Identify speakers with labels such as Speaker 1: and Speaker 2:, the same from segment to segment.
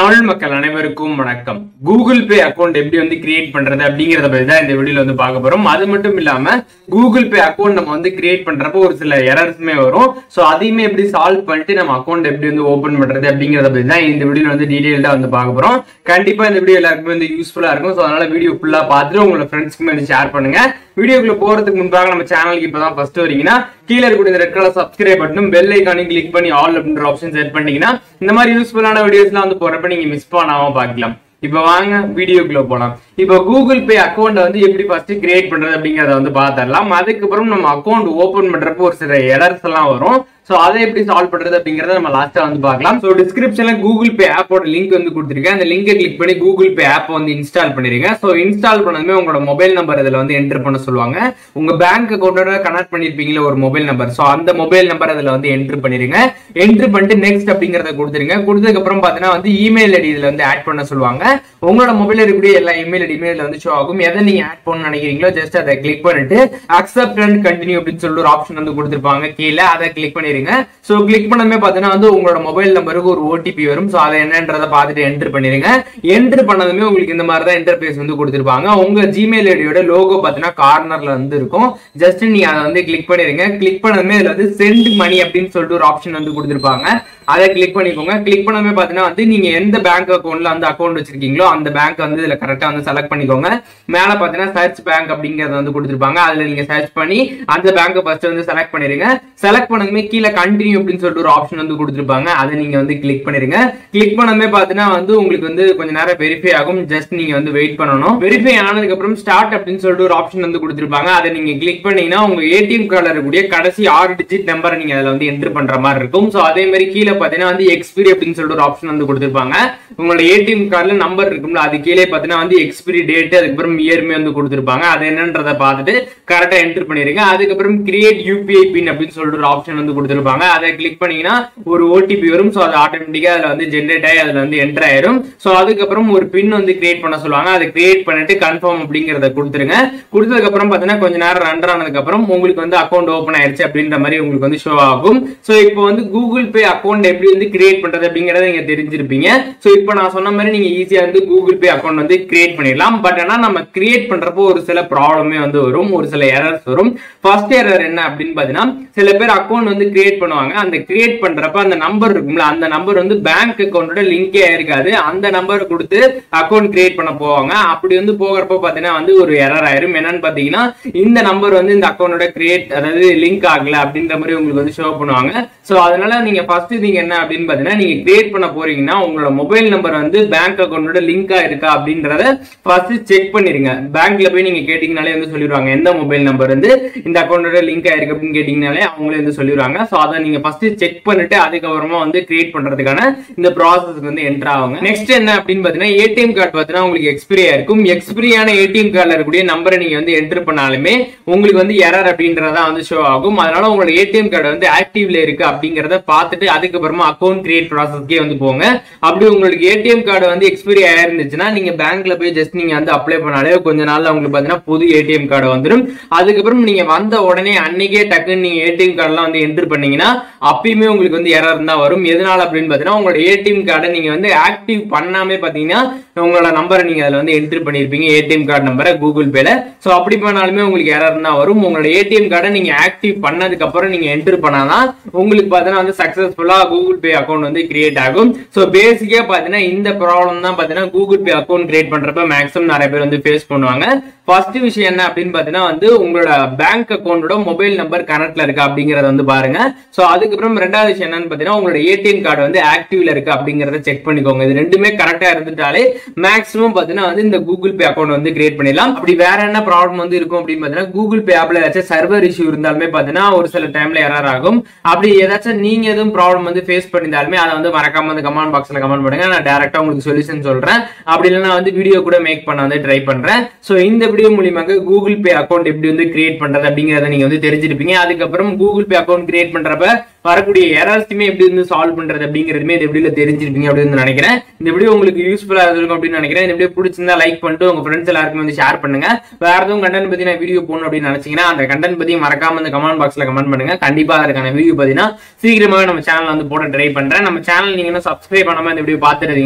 Speaker 1: தமிழ் மக்கள் அனைவருக்கும் வணக்கம் கூகுள் பே அக்கௌண்ட் எப்படி வந்து கிரியேட் பண்றது அப்படிங்கறத பத்தி தான் இந்த வீடியோல வந்து பார்க்க போறோம் அது மட்டும் இல்லாம கூகுள் பே அக்கௌண்ட் நம்ம வந்து கிரியேட் பண்றப்போ ஒரு சில எரர்ஸ்மே வரும் சோ அதையுமே எப்படி சால்வ் பண்ணிட்டு நம்ம அக்கௌண்ட் எப்படி வந்து ஓபன் பண்றது அப்படிங்கறத பத்தி தான் இந்த வீடியோல வந்து டீடைல்டா வந்து பார்க்க போறோம் கண்டிப்பா இந்த வீடியோ எல்லாருக்குமே வந்து யூஸ்ஃபுல்லா இருக்கும் சோ அதனால வீடியோ ஃபுல்லா பார்த்துட்டு உங்களோட ஃப்ரெண்ட்ஸ்க்குமே வந்து ஷேர் பண்ணுங்க வீடியோக்குள்ள போறதுக்கு முன்பாக நம்ம சேனலுக்கு இப்பதான் ஃபர்ஸ்ட் வரீங்கன்னா கீழே இருக்கக்கூடிய இந்த ரெட் கலர் சப்ஸ்கிரைப் பட்டனும் பெல் ஐக்கானையும் கிளிக் பண்ணி ஆல் அப்படின்ற ஆப்ஷன் செட் பண்ணீங்கன்னா இந்த மாதிரி யூஸ்ஃபுல்லான வீடியோஸ்லாம் வந்து போறப்ப நீங்க மிஸ் பண்ணாம பார்க்கலாம் இப்போ வாங்க வீடியோக்குள்ள போலாம் இப்போ கூகுள் பே அக்கௌண்ட் வந்து எப்படி ஃபர்ஸ்ட் கிரியேட் பண்றது அப்படிங்கறத வந்து பார்த்துடலாம் அதுக்கப்புறம் நம்ம அக்கௌண்ட் ஓபன் பண்றப்போ ஒரு சில எரர்ஸ் எல்லாம் வரும் சோ அதை எப்படி சால்வ் பண்றது அப்படிங்கறத நம்ம லாஸ்டா வந்து பார்க்கலாம் சோ டிஸ்கிரிப்ஷன்ல கூகுள் பே ஆப்போட லிங்க் வந்து கொடுத்துருக்கேன் அந்த லிங்கை கிளிக் பண்ணி கூகுள் பே ஆப் வந்து இன்ஸ்டால் பண்ணிருங்க சோ இன்ஸ்டால் பண்ணதுமே உங்களோட மொபைல் நம்பர் இதுல வந்து என்டர் பண்ண சொல்லுவாங்க உங்க பேங்க் அக்கௌண்டோட கனெக்ட் பண்ணிருப்பீங்களா ஒரு மொபைல் நம்பர் சோ அந்த மொபைல் நம்பர் அதுல வந்து என்டர் பண்ணிருங்க என்டர் பண்ணிட்டு நெக்ஸ்ட் அப்படிங்கறத கொடுத்துருங்க கொடுத்ததுக்கு அப்புறம் பாத்தீங்கன்னா வந்து இமெயில் ஐடி இதுல வந்து ஆட் பண்ண சொல்லுவாங்க உங்களோட மொபைல் இருக்கக்கூடிய எல்லா இமெயில் ஐடி இதுல வந்து ஷோ ஆகும் எதை நீங்க ஆட் பண்ண நினைக்கிறீங்களோ ஜஸ்ட் அதை கிளிக் பண்ணிட்டு அக்செப்ட் அண்ட் கண்டினியூ அப்படின்னு சொல்லிட்டு ஒரு ஆப்ஷன் வந்து கொடுத்துருப்பாங்க கீழே அதை கிளிக் பண்ணிருங்க சோ கிளிக் பண்ணதுமே பாத்தீங்கன்னா வந்து உங்களோட மொபைல் நம்பருக்கு ஒரு ஓடிபி வரும் சோ அதை என்னன்றதை பார்த்துட்டு என்டர் பண்ணிருங்க என்டர் பண்ணதுமே உங்களுக்கு இந்த மாதிரி தான் இன்டர்பேஸ் வந்து கொடுத்துருப்பாங்க உங்க ஜிமெயில் ஐடியோட லோகோ பாத்தீங்கன்னா கார்னர்ல வந்து இருக்கும் ஜஸ்ட் நீங்க அதை வந்து கிளிக் பண்ணிருங்க கிளிக் பண்ணதுமே இதுல வந்து சென்ட் மணி அப்படின்னு சொல்லிட்டு ஒரு ஆப்ஷன் வந்து கொடுத்துருப்பாங்க அதை கிளிக் பண்ணிக்கோங்க கிளிக் பண்ணவே பாத்தீங்கன்னா வந்து நீங்க எந்த பேங்க் அக்கௌண்ட்ல அந்த அக்கௌண்ட் வச்சிருக்கீங்களோ அந்த பேங்க் வந்து இதுல கரெக்டா வந்து செலக்ட் பண்ணிக்கோங்க மேல பாத்தீங்கன்னா சர்ச் பேங்க் அப்படிங்கறத வந்து கொடுத்துருப்பாங்க அதுல நீங்க சர்ச் பண்ணி அந்த பேங்க் ஃபர்ஸ்ட் வந்து செலக்ட் பண்ணிருங்க செலக்ட் பண்ணதுமே கீழே கண்டினியூ அப்படின்னு சொல்லிட்டு ஒரு ஆப்ஷன் வந்து கொடுத்துருப்பாங்க அதை நீங்க வந்து கிளிக் பண்ணிருங்க கிளிக் பண்ணதுமே பாத்தீங்கன்னா வந்து உங்களுக்கு வந்து கொஞ்ச நேரம் வெரிஃபை ஆகும் ஜஸ்ட் நீங்க வந்து வெயிட் பண்ணணும் வெரிஃபை ஆனதுக்கு அப்புறம் ஸ்டார்ட் அப்படின்னு சொல்லிட்டு ஒரு ஆப்ஷன் வந்து கொடுத்துருப்பாங்க அதை நீங்க கிளிக் பண்ணீங்கன்னா உங்க ஏடிஎம் கார்டுல இருக்கக்கூடிய கடைசி ஆறு டிஜிட் நம்பரை நீங்க அதுல வந்து என்டர் பண்ற மாதிரி இருக்கும் சோ அதே மாதிரி கீழே பாத்தீங்கன்னா வந்து எக்ஸ்பிரி அப்படின்னு சொல்லிட்டு ஒரு ஆப்ஷன் வந்து கொடுத்துருப்பாங்க உங்களோட ஏடிஎம் கார்டுல நம்பர் இருக்கும்ல அது கீழே பாத்தீங்கன்னா வந்து எக்ஸ்பிரி டேட் அதுக்கப்புறம் இயர்மே வந்து கொடுத்துருப்பாங்க அது என்னன்றதை பார்த்துட்டு கரெக்டா என்டர் பண்ணிருங்க அதுக்கப்புறம் கிரியேட் யூபிஐ பின் அப்படின்னு சொல்லிட்டு ஒரு ஆப்ஷன் வந்து கொடுத்துருப்பாங்க அதை கிளிக் பண்ணீங்கன்னா ஒரு ஓடிபி வரும் ஸோ அது ஆட்டோமேட்டிக்கா அதுல வந்து ஜென்ரேட் ஆகி அதுல வந்து என்டர் ஆயிரும் ஸோ அதுக்கப்புறம் ஒரு பின் வந்து கிரியேட் பண்ண சொல்லுவாங்க அதை கிரியேட் பண்ணிட்டு கன்ஃபார்ம் அப்படிங்கறத கொடுத்துருங்க கொடுத்ததுக்கு அப்புறம் பாத்தீங்கன்னா கொஞ்ச நேரம் ரன் ஆனதுக்கு அப்புறம் உங்களுக்கு வந்து அக்கௌண்ட் ஓப்பன் ஆயிருச்சு அப்படின்ற மாதிரி உங்களுக்கு வந்து ஷோ ஆகும் ஸோ இப்போ வந்து கூகுள் பே அக்கௌண்ட் எப்படி வந்து கிரியேட் பண்றது அப்படிங்கறத நீங்க தெரிஞ்சிருப்பீங்க ஸோ இப்போ நான் சொன்ன மாதிரி நீங்க ஈஸியா வந்து கூகுள் பே அக்கௌண்ட் வந்து கிரியேட் பண்ணிடலாம் பட் ஆனா நம்ம கிரியேட் பண்றப்போ ஒரு சில ப்ராப்ளமே வந்து வரும் ஒரு சில எரர்ஸ் வரும் ஃபர்ஸ்ட் எரர் என்ன அப்படின்னு பாத்தீங்கன்னா சில பேர் அக்கௌண்ட் வந்து கிரியேட் பண்ணுவாங்க அந்த கிரியேட் பண்றப்ப அந்த நம்பர் இருக்கும்ல அந்த நம்பர் வந்து பேங்க் அக்கௌண்டோட லிங்கே இருக்காது அந்த நம்பர் கொடுத்து அக்கௌண்ட் கிரியேட் பண்ண போவாங்க அப்படி வந்து போகிறப்ப பாத்தீங்கன்னா வந்து ஒரு எரர் ஆயிரும் என்னன்னு பாத்தீங்கன்னா இந்த நம்பர் வந்து இந்த அக்கௌண்டோட கிரியேட் அதாவது லிங்க் ஆகல அப்படின்ற மாதிரி உங்களுக்கு வந்து ஷோ பண்ணுவாங்க சோ அதனால நீங்க ஃபர்ஸ்ட் நீங்க என்ன அப்படின்னு பாத்தீங்கன்னா நீங்க கிரியேட் பண்ண போறீங்கன்னா உங்களோட மொபைல் நம்பர் வந்து பேங்க் அக்கௌண்டோட லிங்கா இருக்கா அப்படின்றத ஃபர்ஸ்ட் செக் பண்ணிருங்க பேங்க்ல போய் நீங்க கேட்டீங்கனாலே வந்து சொல்லிடுவாங்க எந்த மொபைல் நம்பர் வந்து இந்த அக்கௌண்டோட லிங்க் ஆயிருக்கு அப்படின்னு கேட்டீங்கனாலே அவங்களே வந்து சொல்லிடுவாங்க சோ அதை நீங்க ஃபர்ஸ்ட் செக் பண்ணிட்டு அதுக்கப்புறமா வந்து கிரியேட் பண்றதுக்கான இந்த ப்ராசஸ்க்கு வந்து என்டர் ஆகுங்க நெக்ஸ்ட் என்ன அப்படின்னு பாத்தீங்கன்னா ஏடிஎம் கார்டு பாத்தீங்கன்னா உங்களுக்கு எக்ஸ்பிரி ஆயிருக்கும் எக்ஸ்பிரியான ஏடிஎம் கார்டுல இருக்கக்கூடிய நம்பரை நீங்க வந்து என்டர் பண்ணாலுமே உங்களுக்கு வந்து எரர் அப்படின்றதா வந்து ஷோ ஆகும் அதனால உங்களோட ஏடிஎம் கார்டு வந்து ஆக்டிவ்ல இருக்கு அப்படிங்கறத பார்த்துட்டு அதுக்கப்புறமா அக்கௌண்ட் கிரியேட் ப்ராசஸ்க்கே வந்து போங்க அப்படி உங்களுக்கு ஏடிஎம் கார்டு வந்து எக்ஸ்பிரி ஆயிருந்துச்சுன்னா நீங்க பேங்க்ல போய் ஜஸ்ட் நீங்க வந்து அப்ளை பண்ணாலே கொஞ்ச நாள்ல உங்களுக்கு பாத்தீங்கன்னா புது ஏடிஎம் கார்டு வந்துடும் அதுக்கப்புறம் நீங்க வந்த உடனே அன்னைக்கே டக்குன்னு நீங்க ஏடிஎம் கார்டுலாம் வந்து என்டர் பண்ணீங்கன்னா அப்பயுமே உங்களுக்கு வந்து எரர் தான் வரும் எதனால அப்படின்னு பாத்தீங்கன்னா உங்களோட ஏடிஎம் கார்டை நீங்க வந்து ஆக்டிவ் பண்ணாமே பாத்தீங்கன்னா உங்களோட நம்பரை நீங்க அதுல வந்து என்டர் பண்ணிருப்பீங்க ஏடிஎம் கார்டு நம்பரை கூகுள் பேல சோ அப்படி பண்ணாலுமே உங்களுக்கு எரர் தான் வரும் உங்களோட ஏடிஎம் கார்டை நீங்க ஆக்டிவ் பண்ணதுக்கு அப்புறம் நீங்க என்டர் பண்ணாதான் உங்களுக்கு பாத்தீங்கன்னா வந்து சக்சஸ்ஃபுல்லா கூகுள் பே அக்கௌண்ட் வந்து கிரியேட் ஆகும் சோ பேசிக்கா பாத்தீங்கன்னா இந்த ப்ராப்ளம் தான் பாத்தீங்கன்னா கூகுள் பே அக்கௌண்ட் கிரியேட் பண்றப்ப மேக்ஸிமம் நிறைய பேர் வந்து ஃபேஸ் பண்ணுவாங்க ஃபர்ஸ்ட் விஷயம் என்ன அப்படின்னு பாத்தீங்கன்னா வந்து உங்களோட பேங்க் அக்கௌண்டோட மொபைல் நம்பர் கனெக்ட்ல இருக்கா அப்படிங்கறத வந்து பாருங்க சோ அதுக்கப்புறம் ரெண்டாவது விஷயம் என்னன்னு பாத்தீங்கன்னா உங்களோட ஏடிஎம் கார்டு வந்து ஆக்டிவ்ல இருக்கு அப்படிங்கறத செக் பண்ணிக்கோங்க இது ரெண்டுமே கரெக்டா இருந்துட்டாலே மேக்ஸிமம் பாத்தீங்கன்னா வந்து இந்த கூகுள் பே அக்கௌண்ட் வந்து கிரியேட் பண்ணிடலாம் அப்படி வேற என்ன ப்ராப்ளம் வந்து இருக்கும் அப்படின்னு பாத்தீங்கன்னா கூகுள் பே ஆப்ல ஏதாச்சும் சர்வர் இஷ்யூ இருந்தாலுமே பாத்தீங்கன்னா ஒரு சில டைம்ல எரர் ஆகும் அப்படி ஏதாச்சும் நீங்க எதுவும் ப்ராப்ளம் வந்து ஃபேஸ் பண்ணியிருந்தாலுமே அதை வந்து மறக்காம வந்து கமெண்ட் பாக்ஸ்ல கமெண்ட் பண்ணுங்க நான் டேரக்டா உங்களுக்கு சொல்யூஷன் சொல்றேன் அப்படி இல்லைன்னா வந்து வீடியோ கூட மேக் பண்ண வந்து ட்ரை பண்றேன் சோ இந்த வீடியோ மூலியமாக கூகுள் பே அக்கௌண்ட் எப்படி வந்து கிரியேட் பண்றது அப்படிங்கறத நீங்க வந்து தெரிஞ்சிருப்பீங்க அதுக்கப்புறம் கூகுள் பே அக்கௌண்ட் கிரியேட் பண்றப்ப வரக்கூடிய எரர்ஸுமே எப்படி வந்து சால்வ் பண்றது அப்படிங்கிறதுமே இந்த வீடியோல தெரிஞ்சிருப்பீங்க அப்படின்னு நினைக்கிறேன் இந்த வீடியோ உங்களுக்கு யூஸ்ஃபுல்லா இருக்கும் அப்படின்னு நினைக்கிறேன் இந்த வீடியோ பிடிச்சிருந்தா லைக் பண்ணிட்டு உங்க ஃப்ரெண்ட்ஸ் எல்லாருக்கும் வந்து ஷேர் பண்ணுங்க வேற எதுவும் கண்டென்ட் பத்தி நான் வீடியோ போகணும் அப்படின்னு நினைச்சீங்கன்னா அந்த கண்டென்ட் பத்தி மறக்காம இந்த கமெண்ட் பாக்ஸ்ல கமெண்ட் பண்ணுங்க கண்டிப்பா அதுக்கான வீடியோ பாத்தீங்கன்னா சீக்கிரமாவே நம்ம சேனல் வந்து போட ட்ரை பண்றேன் நம்ம சேனல் நீங்க இன்னும் சப்ஸ்கிரைப் பண்ணாம இந்த வீடியோ பாத்துருந்தீங்கன்னா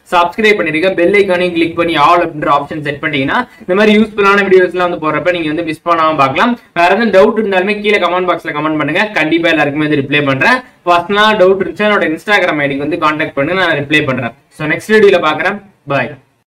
Speaker 1: சப்ஸ்கிரைப் பண்ணிருங்க பெல் ஐக்கானையும் கிளிக் பண்ணி ஆல் அப்படின்ற ஆப்ஷன் செட் பண்ணிட்டீங்கன்னா இந்த மாதிரி யூஸ்ஃபுல்லான வீடியோஸ்லாம் வந்து போறப்ப நீங்க வந்து மிஸ் பண்ணாம பார்க்கலாம் வேற எதுவும் டவுட் இருந்தாலுமே கீழே கமெண்ட் பாக்ஸ்ல கமெண்ட் பண்ணுங்க கண்டிப்பா எல்லாருக்குமே வந்து ரிப்ளை பண்றேன் பர்சனலா டவுட் இருந்துச்சு என்னோட இன்ஸ்டாகிராம் ஐடிக்கு வந்து கான்டாக்ட் பண்ணி நான் ரிப்ளை பண்றேன் ஸோ நெக்ஸ்ட் வீடியோல பாக்குறேன் பாய்